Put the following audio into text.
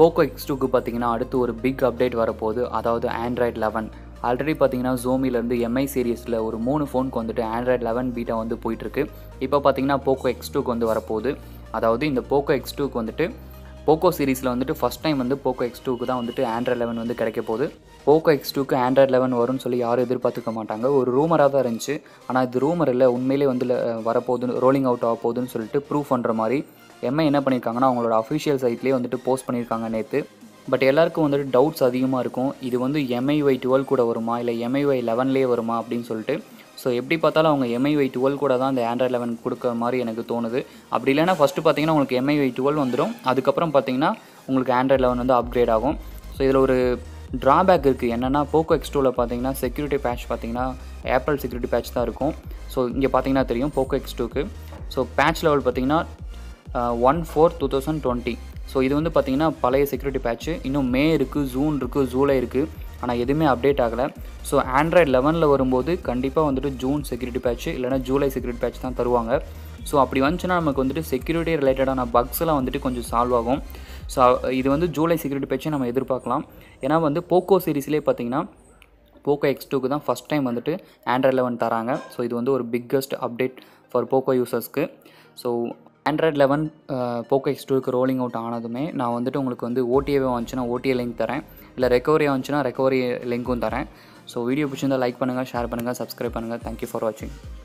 Poco X டூக்கு பார்த்தீங்கன்னா அடுத்து ஒரு பிக் அப்டேட் வரப்போகுது அதாவது ஆண்ட்ராய்ட் லெவன் ஆல்ரெடி பார்த்தீங்கன்னா ஜோமிலேருந்து எம்ஐ சீரிஸில் ஒரு மூணு ஃபோனுக்கு வந்துட்டு ஆண்ட்ராய்ட் லெவன் பீட்டா வந்து போயிட்டுருக்கு இப்போ பார்த்தீங்கன்னா போக்கோ எக்ஸ் டூக்கு வந்து வரப்போகுது அதாவது இந்த போக்கோ எக்ஸ் டூக்கு வந்துட்டு போக்கோ சீரிஸில் வந்துட்டு ஃபஸ்ட் டைம் வந்து போக்கோ எக்ஸ் டூக்கு தான் வந்துட்டு ஆண்ட்ராய்ட் லெவன் வந்து கிடைக்க போகுது போக்கோ எக்ஸ் டூக்கு ஆண்ட்ராய்ட் லெவன் வரும்னு சொல்லி யாரும் எதிர்பார்த்துக்க மாட்டாங்க ஒரு ரூமராக தான் இருந்துச்சு ஆனால் இது ரூமர் இல்லை உண்மையிலே வந்து ல- வரப்போகுது ரோலிங் அவுட் ஆக போகுதுன்னு சொல்லிட்டு ப்ரூவ் பண்ணுற மாதிரி எம்ஐ என்ன பண்ணியிருக்காங்கன்னா அவங்களோட அஃபிஷியல் சைட்லேயே வந்துட்டு போஸ்ட் பண்ணியிருக்காங்க நேற்று பட் எல்லாருக்கும் வந்துட்டு டவுட்ஸ் அதிகமாக இருக்கும் இது வந்து எம்ஐஒய் டுவெல் கூட வருமா இல்லை எம்ஐஒய் லெவன்லேயே வருமா அப்படின்னு சொல்லிட்டு ஸோ எப்படி பார்த்தாலும் அவங்க எம்ஐஒய் டுவெல் கூட தான் இந்த ஆண்ட்ராய்ட் லெவன் கொடுக்குற மாதிரி எனக்கு தோணுது அப்படி இல்லைன்னா ஃபஸ்ட்டு பார்த்தீங்கன்னா உங்களுக்கு எம்ஐஒய் டுவெல் வந்துடும் அதுக்கப்புறம் பார்த்தீங்கன்னா உங்களுக்கு ஆண்ட்ராய்ட் லெவன் வந்து அப்கிரேட் ஆகும் ஸோ இதில் ஒரு ட்ராபேக் இருக்குது என்னென்னா போக்கோ எக்ஸ் டூவில் பார்த்தீங்கன்னா செக்யூரிட்டி பேட்ச் பார்த்தீங்கன்னா ஏப்ரல் செக்யூரிட்டி பேட்ச் தான் இருக்கும் ஸோ இங்கே பார்த்தீங்கன்னா தெரியும் போக்கோ எக்ஸ் டூக்கு ஸோ பேட்ச் லெவல் பார்த்தீங்கன்னா one four two thousand twenty so இது வந்து பார்த்தீங்கன்னா பழைய செக்யூரிட்டி பேட்ச்சு இன்னும் மே இருக்குது ஜூன் இருக்குது ஜூலை இருக்குது ஆனால் எதுவுமே அப்டேட் ஆகலை ஸோ ஆண்ட்ராய்ட் லெவனில் வரும்போது கண்டிப்பாக வந்துட்டு ஜூன் செக்யூரிட்டி பேட்ச் இல்லைனா ஜூலை செக்யூரிட்டி பேட்ச் தான் தருவாங்க ஸோ அப்படி வந்துச்சுன்னா நமக்கு வந்துட்டு செக்யூரிட்டி ரிலேட்டடான பக்ஸ்லாம் வந்துட்டு கொஞ்சம் சால்வ் ஆகும் ஸோ இது வந்து ஜூலை செக்யூரிட்டி பேட்சை நம்ம எதிர்பார்க்கலாம் ஏன்னா வந்து போக்கோ சீரிஸ்லேயே பார்த்தீங்கன்னா போக்கோ எக்ஸ் டூக்கு தான் ஃபஸ்ட் டைம் வந்துட்டு ஆண்ட்ராய்ட் லெவன் தராங்க ஸோ இது வந்து ஒரு பிக்கஸ்ட் அப்டேட் ஃபார் போக்கோ யூசர்ஸ்க்கு so Android eleven Poco X டூக்கு ரோலிங் அவுட் ஆனதுமே நான் வந்துட்டு உங்களுக்கு வந்து ஓடிஏவே வந்துச்சுன்னா ஓடிஏ லிங்க் தரேன் இல்லை ரெக்கவரி வந்துச்சுன்னா ரெக்கவரி லிங்க்கும் தரேன் ஸோ வீடியோ பிடிச்சிருந்தா லைக் பண்ணுங்கள் ஷேர் பண்ணுங்கள் சப்ஸ்கிரைப் பண்ணுங்கள் தேங்க்யூ ஃபார் வாட்சிங்